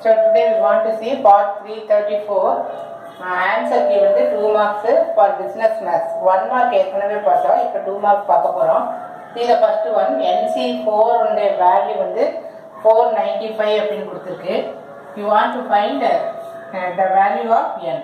So today we want to see part 334. Uh, answer key வந்து 2 marks for business maths. 1 mark ஏற்கனவே பார்த்தோம் இப்போ 2 mark பார்க்க போகிறோம் இதில் ஃபர்ஸ்ட் ஒன் என்சி ஃபோர் உடைய வேல்யூ வந்து ஃபோர் நைன்டி ஃபைவ் அப்படின்னு கொடுத்துருக்கு you want to find the value of n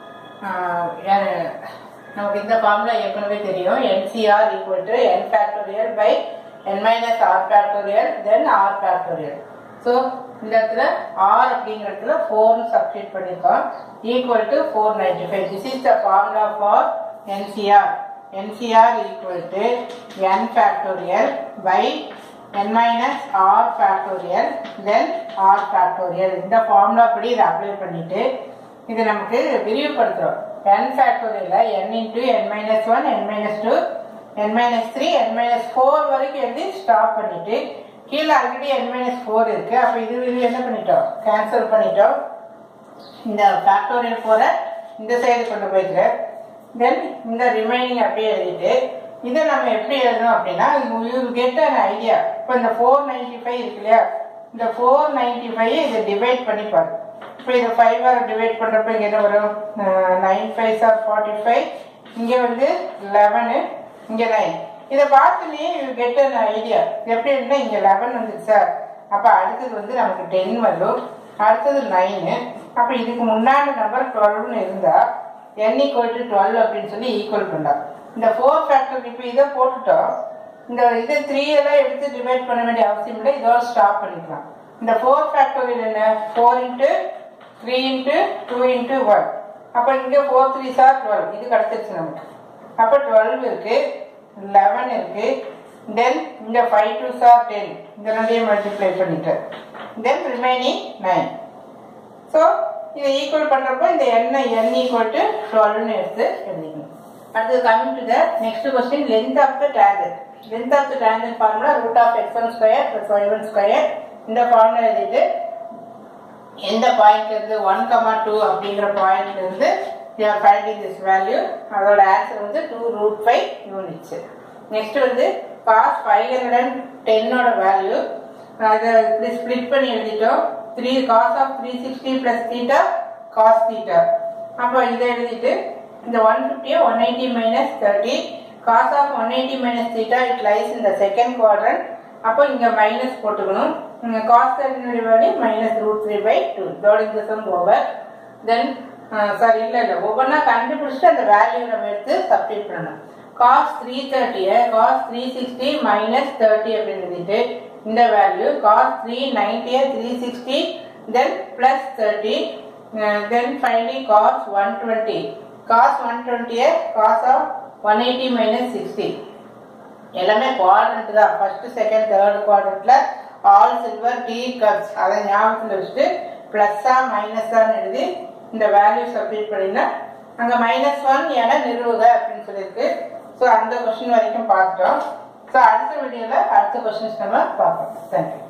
நமக்கு இந்த ஃபார்முலா ஏற்கனவே தெரியும் nCr equal to n factorial by n minus r factorial then r factorial so இந்த இடத்துல ஆர் அப்படிங்கிற இடத்துல ஃபோர்னு சப்ஸ்டியூட் பண்ணியிருக்கோம் equal to four ninety five this is the formula for nCr nCr equal to n factorial by n minus r factorial then r factorial இந்த formula படி இதை apply பண்ணிட்டு இது நமக்கு விரிவுபடுத்துறோம் n factorial n into n minus one n minus two n minus three n minus four வரைக்கும் எழுதி stop பண்ணிட்டு கீழே ஆல்ரெடி n மைனஸ் ஃபோர் இருக்கு அப்போ இது இது என்ன பண்ணிட்டோம் கேன்சல் பண்ணிட்டோம் இந்த ஃபேக்டோரியல் ஃபோரை இந்த சைடு கொண்டு போயிட்டு தென் இந்த ரிமைனிங் அப்படியே எழுதிட்டு இதை நம்ம எப்படி எழுதணும் அப்படின்னா யூ கெட் அன் ஐடியா இப்போ இந்த ஃபோர் நைன்டி ஃபைவ் இருக்கு இல்லையா இந்த ஃபோர் நைன்டி ஃபைவ் இதை டிவைட் பண்ணிப்பாரு இப்போ இதை ஃபைவ் ஆர் டிவைட் பண்ணுறப்ப இங்கே என்ன வரும் nine five or forty five இங்கே வந்து லெவனு இங்கே நைன் இதை பார்த்துனே யூ கெட் அன் ஐடியா எப்படி இருந்தால் இங்கே லெவன் வந்துச்சு சார் அப்போ அடுத்தது வந்து நமக்கு டென் வரும் அடுத்தது நைனு அப்போ இதுக்கு முன்னாடி நம்பர் டுவெல்னு இருந்தால் என் ஈக்குவல் டு டுவெல் அப்படின்னு சொல்லி ஈக்குவல் பண்ணலாம் இந்த ஃபோர் ஃபேக்டர் இப்போ இதை போட்டுட்டோம் இந்த இது த்ரீ எல்லாம் எடுத்து டிவைட் பண்ண வேண்டிய அவசியம் இல்லை இதோட ஸ்டாப் பண்ணிக்கலாம் இந்த ஃபோர் ஃபேக்டோரியல் என்ன four into three into two into one அப்போ இங்கே ஃபோர் த்ரீ சார் டுவெல் இது கிடச்சிருச்சு நமக்கு அப்போ டுவெல் இருக்கு லெவன் இருக்கு தென் இந்த ஃபைவ் டூ சார் டென் இந்த ரெண்டையும் மல்டிப்ளை பண்ணிட்டேன் தென் ரிமைனிங் நைன் ஸோ இதை ஈக்குவல் பண்ணுறப்போ இந்த எண்ணெய் என் ஈக்குவல் டு டுவெல்னு எடுத்து எழுதிக்கணும் அடுத்தது coming to the next question length of the tangent length of the tangent formula root of x one square plus y one square இந்த formula எழுதிட்டு எந்த பாயிண்ட்ல இருந்து ஒன் கமா டூ அப்படிங்கிற பாயிண்ட்ல இருந்து யூஆர் ஃபைண்டிங் திஸ் வேல்யூ அதோட answer வந்து two root five units next வந்து காஸ் ஃபைவ் ஹண்ட்ரட் அண்ட் டென்னோட வேல்யூ அதை இப்படி ஸ்ப்ளிட் பண்ணி எழுதிட்டோம் three cos of three sixty plus theta cos theta அப்போ இதை எழுதிட்டு இந்த ஒன் ஃபிஃப்டியை one eighty minus thirty cos of one eighty minus theta it lies இந்த செகண்ட் குவாட்ரன் அப்போ இங்கே மைனஸ் போட்டுக்கணும் இங்கே காஸ் தேர்ட்டினுடைய value minus root three by two இதோட இந்த சம் ஓவர் தென் சாரி இல்லை இல்லை ஒவ்வொன்றா கண்டுபிடிச்சிட்டு அந்த வேல்யூ நம்ம எடுத்து சப்ஸ்டியூட் பண்ணணும் காஸ் த்ரீ தேர்ட்டியை cos three sixty minus thirty அப்படின்னு எழுதிட்டு இந்த வேல்யூ காஸ் த்ரீ நைன்டியை three sixty then plus thirty then finally cos one twenty cos one டுவெண்ட்டியை cos of one eighty minus sixty எல்லாமே குவாட்ரண்ட் தான் ஃபர்ஸ்ட் செகண்ட் தேர்ட் குவாட்ரண்ட்ல all silver tea cups அதை ஞாபகத்தில் வச்சுட்டு பிளஸ்ஸா மைனஸான்னு எழுதி இந்த வேல்யூ சப்மிட் பண்ணினா அங்கே மைனஸ் ஒன் என நிறுவுக அப்படின்னு சொல்லியிருக்கு ஸோ அந்த கொஸ்டின் வரைக்கும் பார்த்துட்டோம் ஸோ அடுத்த வீடியோவில் அடுத்த கொஸ்டின்ஸ் நம்ம பார்ப்போம் தேங்க்யூ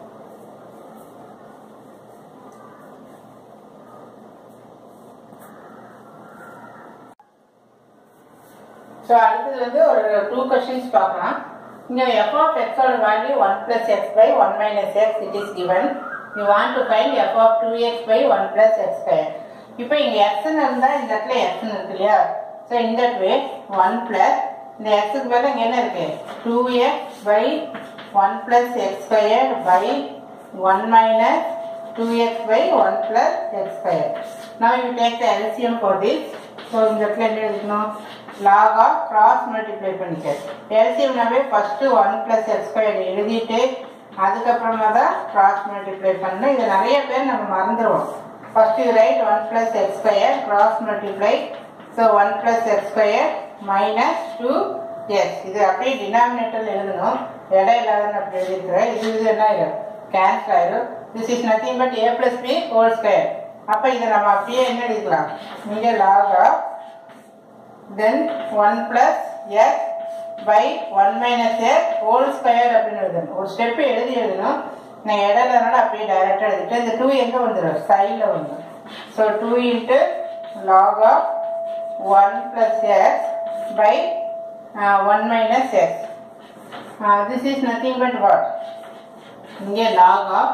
ஸோ அடுத்தது வந்து ஒரு டூ கொஸ்டின்ஸ் பார்க்கலாம் இங்கே எஃப் ஆஃப் எக்ஸோட value one plus X by one minus x it is given you want to find f of two x by one plus X square இப்போ இங்கே எக்ஸ்ன்னு இருந்தால் இந்த இடத்துல எக்ஸ்ன்னு இருக்கு இல்லையா ஸோ இந்த வே ஒன் பிளஸ் இந்த எக்ஸுக்கு மேலே இங்கே என்ன இருக்கு two x by one plus X square by one minus two x by one plus X square நான் you take the LCM for this so இந்த இடத்துல என்ன எழுதணும் லாக் ஆஃப் கிராஸ் மல்டிப்ளை பண்ணிக்க எல்சிஎம்னாவே first one plus X square எழுதிட்டு அதுக்கப்புறமா தான் கிராஸ் மல்டிப்ளை பண்ணணும் இது நிறைய பேர் நம்ம மறந்துடுவோம் first you write one plus X square cross multiply so one plus X square minus two X இது அப்படியே டினாமினேட்டர் எழுதணும் இடம் இல்லாதன்னு அப்படி எழுதிக்கிறேன் இது இது என்ன ஆயிடும் கேன்சல் ஆயிடும் this is nothing but A plus B whole square அப்போ இதை நம்ம அப்படியே என்ன எழுதிக்கலாம் இங்கே log of then one plus X by one minus X whole square அப்படின்னு எழுதணும் ஒரு ஸ்டெப் எழுதி எழுதணும் நான் இடம்னால அப்படியே டைரெக்டாக எழுதிட்டு இந்த டூ எங்கே வந்துடும் சைடில் வந்துடும் so two into log of one plus X by one minus X this is nothing but what இங்கே log of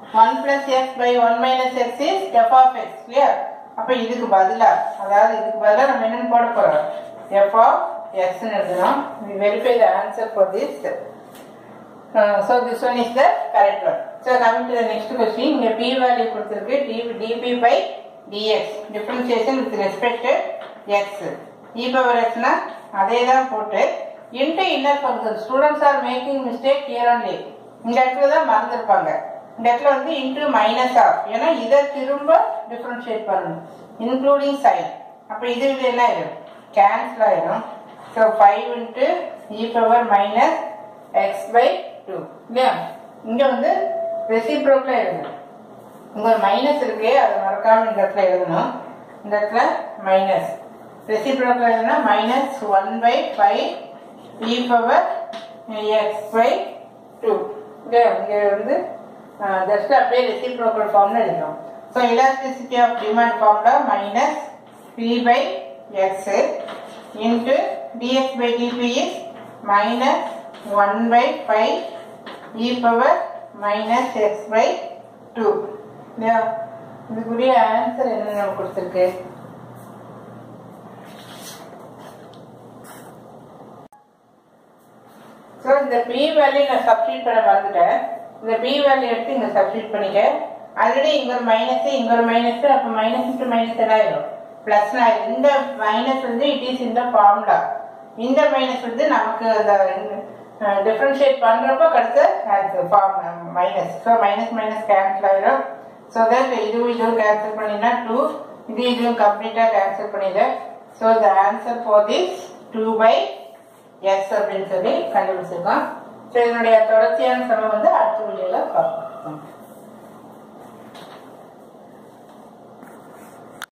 one plus X by one minus X is F of X clear அப்போ இதுக்கு பதிலா அதாவது இதுக்கு பதிலா நம்ம என்னன்னு போட போறோம் எஃப் ஆஃப் எக்ஸ்னு எழுதணும் verify the answer for this so this one is the correct one so coming to the next question இங்கே பி வேல்யூ கொடுத்துருக்கு D DP by DX differentiation with respect X E power எக்ஸ்னா அதே தான் போட்டு into inner function students are making mistake here only இந்த இடத்துல தான் மறந்துருப்பாங்க இந்த இடத்துல வந்து இன்ட்டு மைனஸ் ஆஃப் ஏன்னா இதை திரும்ப டிஃபரன்ஷியேட் பண்ணணும் இன்க்ளூடிங் சைன் அப்போ இது இது என்ன ஆயிடும் கேன்சல் ஆயிடும் so five into E power minus X by two இல்லையா இங்கே வந்து ரெசிப்ரோக்கில் எழுதணும் இங்க ஒரு மைனஸ் இருக்கு அதை மறக்காம இந்த இடத்துல எழுதணும் இந்த இடத்துல மைனஸ் ரெசிப்ரோக்கல் எழுதுனா minus one by five E power X by two இல்லையா இங்கே வந்து ஜஸ்ட் அப்படியே ரெசிப்ரோக்கல் ஃபார்ம்ல எழுதணும் ஸோ எலாஸ்டிசிட்டி ஆஃப் டிமாண்ட் ஃபார்ம்ல minus P by X into DX by DP is minus one by five E power minus X by two இல்லையா இதுக்குரிய answer என்ன நம்ம கொடுத்துருக்கு ஸோ இந்த பி வேல்யூ நான் சப்ஸ்டியூட் பண்ண மறந்துட்டேன் இந்த பி வேல்யூ எடுத்து இங்கே சப்ஸ்டியூட் பண்ணிக்க ஆல்ரெடி இங்க ஒரு மைனஸ் இங்க ஒரு மைனஸ் அப்போ மைனஸ் இன்ட்டு மைனஸ் என்ன ஆயிடும் பிளஸ் ஆயிடும் இந்த மைனஸ் வந்து இட் இஸ் இந்த ஃபார்முலா இந்த மைனஸ் வந்து நமக்கு அந்த டிஃபரன்ஷியேட் பண்றப்போ கிடைச்ச answer form minus so minus minus cancel ஆயிடும் ஸோ தட் இதுவும் இதுவும் கேன்சல் பண்ணினா டூ இது இதுவும் கம்ப்ளீட்டாக கேன்சல் பண்ணிடு so the answer for this two by S அப்படின்னு சொல்லி கண்டுபிடிச்சிருக்கோம் ஸோ இதனுடைய தொடர்ச்சியான சமம் வந்து அடுத்த வீடியோவில் பார்ப்போம்